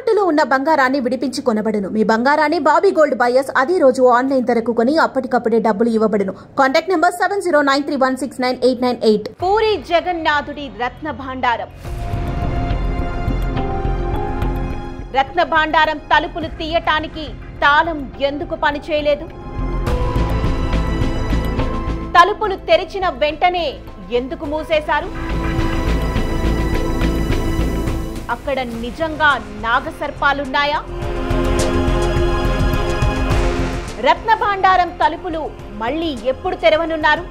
తాకట్టులో ఉన్న బంగారాన్ని విడిపించి కొనబడును మీ బంగారాన్ని బాబీ గోల్డ్ బయర్స్ అదే రోజు ఆన్లైన్ ధరకు కొని అప్పటికప్పుడే డబ్బులు ఇవ్వబడును contact number seven zero nine three one six nine eight nine eight Puri జగన్నాథుడి రత్న భాండారం రత్న భాండారం తలుపులు తీయటానికి తాళం ఎందుకు పనిచేయలేదు తలుపులు తెరిచిన వెంటనే ఎందుకు మూసేశారు అక్కడ నిజంగా నాగసర్పాలున్నాయా రత్న భాండారం తలుపులు మళ్ళీ ఎప్పుడు తెరవనున్నారు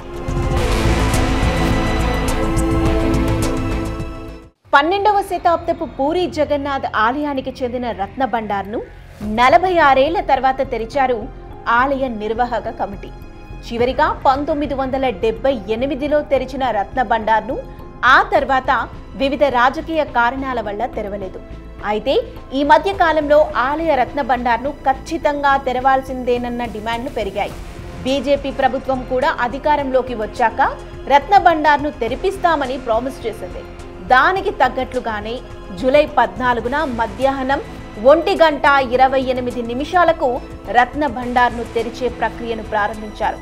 పన్నెండవ శతాబ్దపు పూరి జగన్నాథ్ ఆలయానికి చెందిన రత్న భండార్ను నలభై ఆరేళ్ల తర్వాత తెరిచారు ఆలయ నిర్వాహక కమిటీ చివరిగా పంతొమ్మిది వందల డెబ్బై ఎనిమిదిలో తెరిచిన రత్న భండార్ను ఆ తర్వాత వివిధ రాజకీయ కారణాల వల్ల తెరవలేదు అయితే ఈ మధ్య కాలంలో ఆలయ రత్న భండార్ను ఖచ్చితంగా తెరవాల్సిందేనన్న డిమాండ్లు పెరిగాయి బీజేపీ ప్రభుత్వం కూడా అధికారంలోకి వచ్చాక రత్న భండార్ను తెరిపిస్తామని ప్రామిస్ చేసింది దానికి తగ్గట్లుగానే జూలై పద్నాలుగున మధ్యాహ్నం ఒంటి గంట ఇరవై ఎనిమిది నిమిషాలకు రత్న భండార్ను తెరిచే ప్రక్రియను ప్రారంభించారు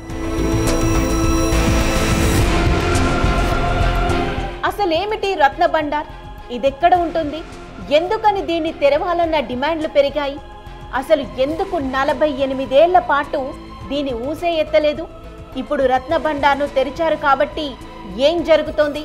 అసలేమిటి రత్న భండార్ ఇదెక్కడ ఉంటుంది ఎందుకని దీన్ని తెరవాలన్న డిమాండ్లు పెరిగాయి అసలు ఎందుకు నలభై ఎనిమిదేళ్ల పాటు దీన్ని ఊసే ఎత్తలేదు ఇప్పుడు రత్న భండార్ను తెరిచారు కాబట్టి ఏం జరుగుతోంది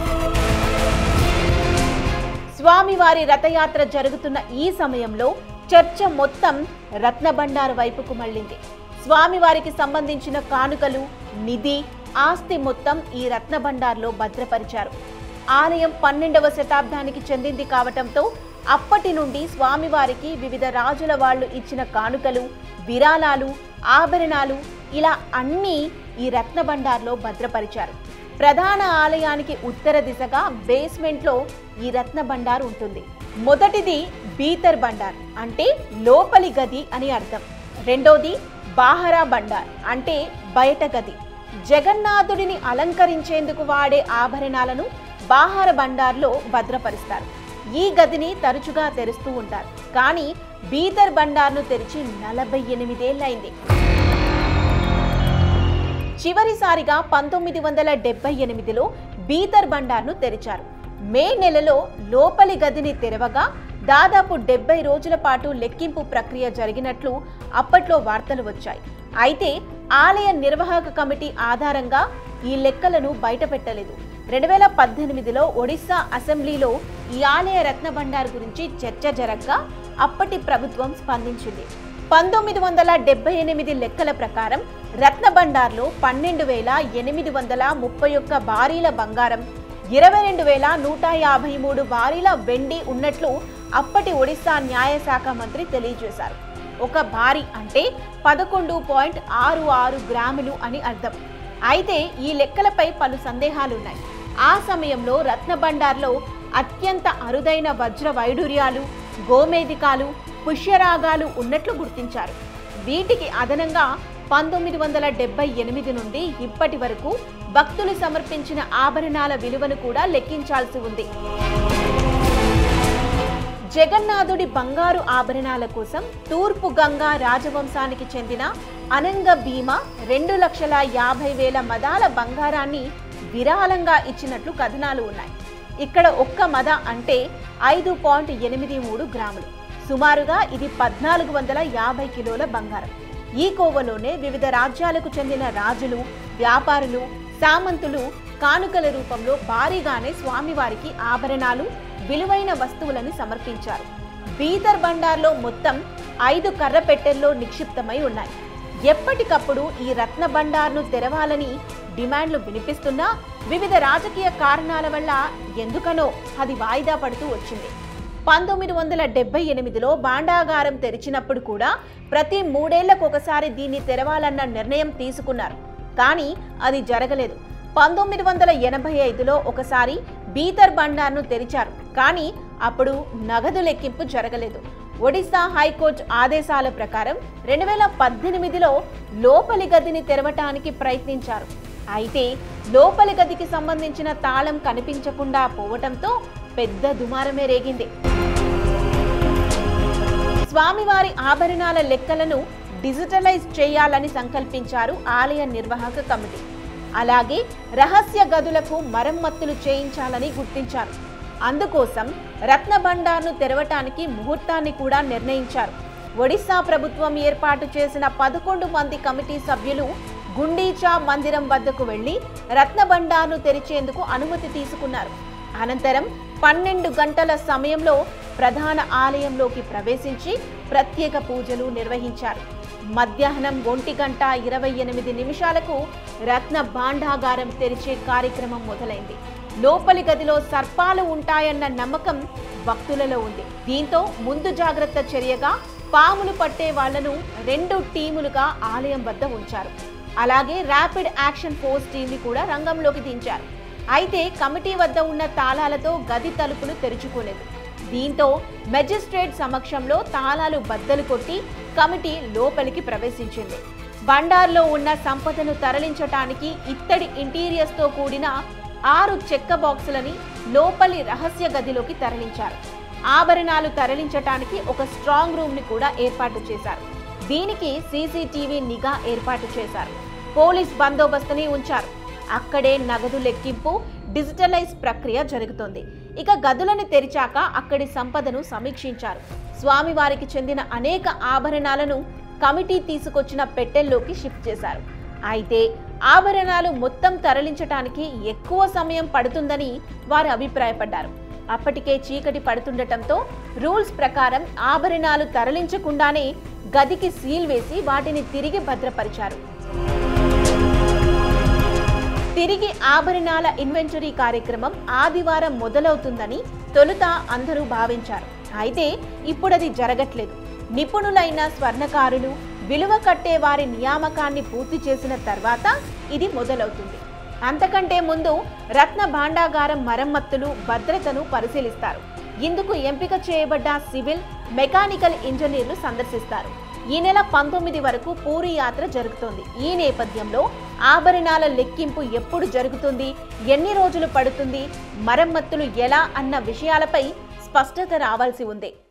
స్వామివారి రథయాత్ర జరుగుతున్న ఈ సమయంలో చర్చ మొత్తం రత్న భండారు వైపుకు మళ్ళింది స్వామివారికి సంబంధించిన కానుకలు నిధి ఆస్తి మొత్తం ఈ రత్న భండార్లో భద్రపరిచారు ఆలయం పన్నెండవ శతాబ్దానికి చెందింది కావటంతో అప్పటి నుండి స్వామివారికి వివిధ రాజుల వాళ్ళు ఇచ్చిన కానుకలు విరాళాలు ఆభరణాలు ఇలా అన్నీ ఈ రత్న భండార్లో భద్రపరిచారు ప్రధాన ఆలయానికి ఉత్తర దిశగా బేస్మెంట్లో ఈ రత్న భండార్ ఉంటుంది మొదటిది బీతర్ బండార్ అంటే లోపలి గది అని అర్థం రెండోది బాహరా బండార్ అంటే బయట గది జగన్నాథుడిని అలంకరించేందుకు వాడే ఆభరణాలను బాహార బండార్లో భద్రపరుస్తారు ఈ గదిని తరచుగా తెరుస్తూ ఉంటారు కానీ బీతర్ బండార్ను తెరిచి నలభై ఎనిమిదేళ్లైంది చివరిసారిగా పంతొమ్మిది వందల డెబ్బై ఎనిమిదిలో బీతర్ బండార్ను తెరిచారు మే నెలలో లోపలి గదిని తెరవగా దాదాపు డెబ్బై రోజుల పాటు లెక్కింపు ప్రక్రియ జరిగినట్లు అప్పట్లో వార్తలు వచ్చాయి అయితే ఆలయ నిర్వాహక కమిటీ ఆధారంగా ఈ లెక్కలను బయటపెట్టలేదు రెండు వేల పద్దెనిమిదిలో ఒడిశా అసెంబ్లీలో ఈ ఆలయ రత్న భండార్ గురించి చర్చ జరగ్గా అప్పటి ప్రభుత్వం స్పందించింది పంతొమ్మిది వందల డెబ్బై ఎనిమిది లెక్కల ప్రకారం రత్న భండార్లో పన్నెండు వేల ఎనిమిది వందల ముప్పై ఒక్క బారీల బంగారం ఇరవై రెండు వేల నూట యాభై మూడు బారీల వెండి ఉన్నట్లు అప్పటి ఒడిశా న్యాయశాఖ మంత్రి తెలియజేశారు ఒక భారీ అంటే పదకొండు పాయింట్ ఆరు ఆరు గ్రాములు అని అర్థం అయితే ఈ లెక్కలపై పలు సందేహాలున్నాయి ఆ సమయంలో రత్న భండార్లో అత్యంత అరుదైన వజ్ర వైడూర్యాలు గోమేదికాలు పుష్యరాగాలు ఉన్నట్లు గుర్తించారు వీటికి అదనంగా పంతొమ్మిది వందల డెబ్బై ఎనిమిది నుండి ఇప్పటి వరకు భక్తులు సమర్పించిన ఆభరణాల విలువను కూడా లెక్కించాల్సి ఉంది జగన్నాథుడి బంగారు ఆభరణాల కోసం తూర్పు గంగా రాజవంశానికి చెందిన అనంగ భీమ రెండు లక్షల యాభై వేల మదాల బంగారాన్ని విరాళంగా ఇచ్చినట్లు కథనాలు ఉన్నాయి ఇక్కడ ఒక్క మద అంటే ఐదు పాయింట్ ఎనిమిది మూడు గ్రాములు సుమారుగా ఇది పద్నాలుగు వందల యాభై కిలోల బంగారం ఈ కోవలోనే వివిధ రాజ్యాలకు చెందిన రాజులు వ్యాపారులు సామంతులు కానుకల రూపంలో భారీగానే స్వామివారికి ఆభరణాలు విలువైన వస్తువులను సమర్పించారు బీదర్ బండార్లో మొత్తం ఐదు కర్ర పెట్టెల్లో నిక్షిప్తమై ఉన్నాయి ఎప్పటికప్పుడు ఈ రత్న బండార్ను తెరవాలని డిమాండ్లు వినిపిస్తున్నా వివిధ రాజకీయ కారణాల వల్ల ఎందుకనో అది వాయిదా పడుతూ వచ్చింది పంతొమ్మిది వందల డెబ్బై ఎనిమిదిలో భాండాగారం తెరిచినప్పుడు కూడా ప్రతి మూడేళ్లకు ఒకసారి దీన్ని తెరవాలన్న నిర్ణయం తీసుకున్నారు కానీ అది జరగలేదు పంతొమ్మిది వందల ఎనభై ఐదులో ఒకసారి బీతర్ బండార్ను తెరిచారు కానీ అప్పుడు నగదు లెక్కింపు జరగలేదు ఒడిశా హైకోర్టు ఆదేశాల ప్రకారం రెండు వేల పద్దెనిమిదిలో లోపలి గదిని తెరవటానికి ప్రయత్నించారు అయితే లోపలి గదికి సంబంధించిన తాళం కనిపించకుండా పోవటంతో పెద్ద దుమారమే రేగింది స్వామివారి ఆభరణాల లెక్కలను డిజిటలైజ్ చేయాలని సంకల్పించారు ఆలయ నిర్వాహక కమిటీ అలాగే రహస్య గదులకు మరమ్మతులు చేయించాలని గుర్తించారు అందుకోసం రత్నభండార్ను తెరవటానికి ముహూర్తాన్ని కూడా నిర్ణయించారు ఒడిశా ప్రభుత్వం ఏర్పాటు చేసిన పదకొండు మంది కమిటీ సభ్యులు గుండీచా మందిరం వద్దకు వెళ్లి రత్నభండార్ను తెరిచేందుకు అనుమతి తీసుకున్నారు అనంతరం పన్నెండు గంటల సమయంలో ప్రధాన ఆలయంలోకి ప్రవేశించి ప్రత్యేక పూజలు నిర్వహించారు మధ్యాహ్నం ఒంటి గంట ఇరవై ఎనిమిది నిమిషాలకు రత్న భాండాగారం తెరిచే కార్యక్రమం మొదలైంది లోపలి గదిలో సర్పాలు ఉంటాయన్న నమ్మకం భక్తులలో ఉంది దీంతో ముందు జాగ్రత్త చర్యగా పాములు పట్టే వాళ్లను రెండు టీములుగా ఆలయం వద్ద ఉంచారు అలాగే ర్యాపిడ్ యాక్షన్ ఫోర్స్ టీంని కూడా రంగంలోకి దించారు అయితే కమిటీ వద్ద ఉన్న తాళాలతో గది తలుపులు తెరుచుకోలేదు దీంతో మెజిస్ట్రేట్ సమక్షంలో తాళాలు బద్దలు కొట్టి కమిటీ లోపలికి ప్రవేశించింది బండార్లో ఉన్న సంపదను తరలించటానికి ఇత్తడి ఇంటీరియర్స్తో కూడిన ఆరు చెక్క బాక్సులని లోపలి రహస్య గదిలోకి తరలించారు ఆభరణాలు తరలించటానికి ఒక స్ట్రాంగ్ రూమ్ ని కూడా ఏర్పాటు చేశారు దీనికి సీసీటీవీ నిఘా ఏర్పాటు చేశారు పోలీస్ బందోబస్తుని ఉంచారు అక్కడే నగదు లెక్కింపు డిజిటలైజ్ ప్రక్రియ జరుగుతోంది ఇక గదులను తెరిచాక అక్కడి సంపదను సమీక్షించారు స్వామివారికి చెందిన అనేక ఆభరణాలను కమిటీ తీసుకొచ్చిన పెట్టెల్లోకి షిఫ్ట్ చేశారు అయితే ఆభరణాలు మొత్తం తరలించటానికి ఎక్కువ సమయం పడుతుందని వారు అభిప్రాయపడ్డారు అప్పటికే చీకటి పడుతుండటంతో రూల్స్ ప్రకారం ఆభరణాలు తరలించకుండానే గదికి సీల్ వేసి వాటిని తిరిగి భద్రపరిచారు తిరిగి ఆభరణాల ఇన్వెంటరీ కార్యక్రమం ఆదివారం మొదలవుతుందని తొలుత అందరూ భావించారు అయితే ఇప్పుడది జరగట్లేదు నిపుణులైన స్వర్ణకారులు విలువ కట్టే వారి నియామకాన్ని పూర్తి చేసిన తర్వాత ఇది మొదలవుతుంది అంతకంటే ముందు రత్న భాండాగారం మరమ్మతులు భద్రతను పరిశీలిస్తారు ఇందుకు ఎంపిక చేయబడ్డ సివిల్ మెకానికల్ ఇంజనీర్లు సందర్శిస్తారు ఈ నెల పంతొమ్మిది వరకు పూరి యాత్ర జరుగుతోంది ఈ నేపథ్యంలో ఆభరణాల లెక్కింపు ఎప్పుడు జరుగుతుంది ఎన్ని రోజులు పడుతుంది మరమ్మతులు ఎలా అన్న విషయాలపై స్పష్టత రావాల్సి ఉంది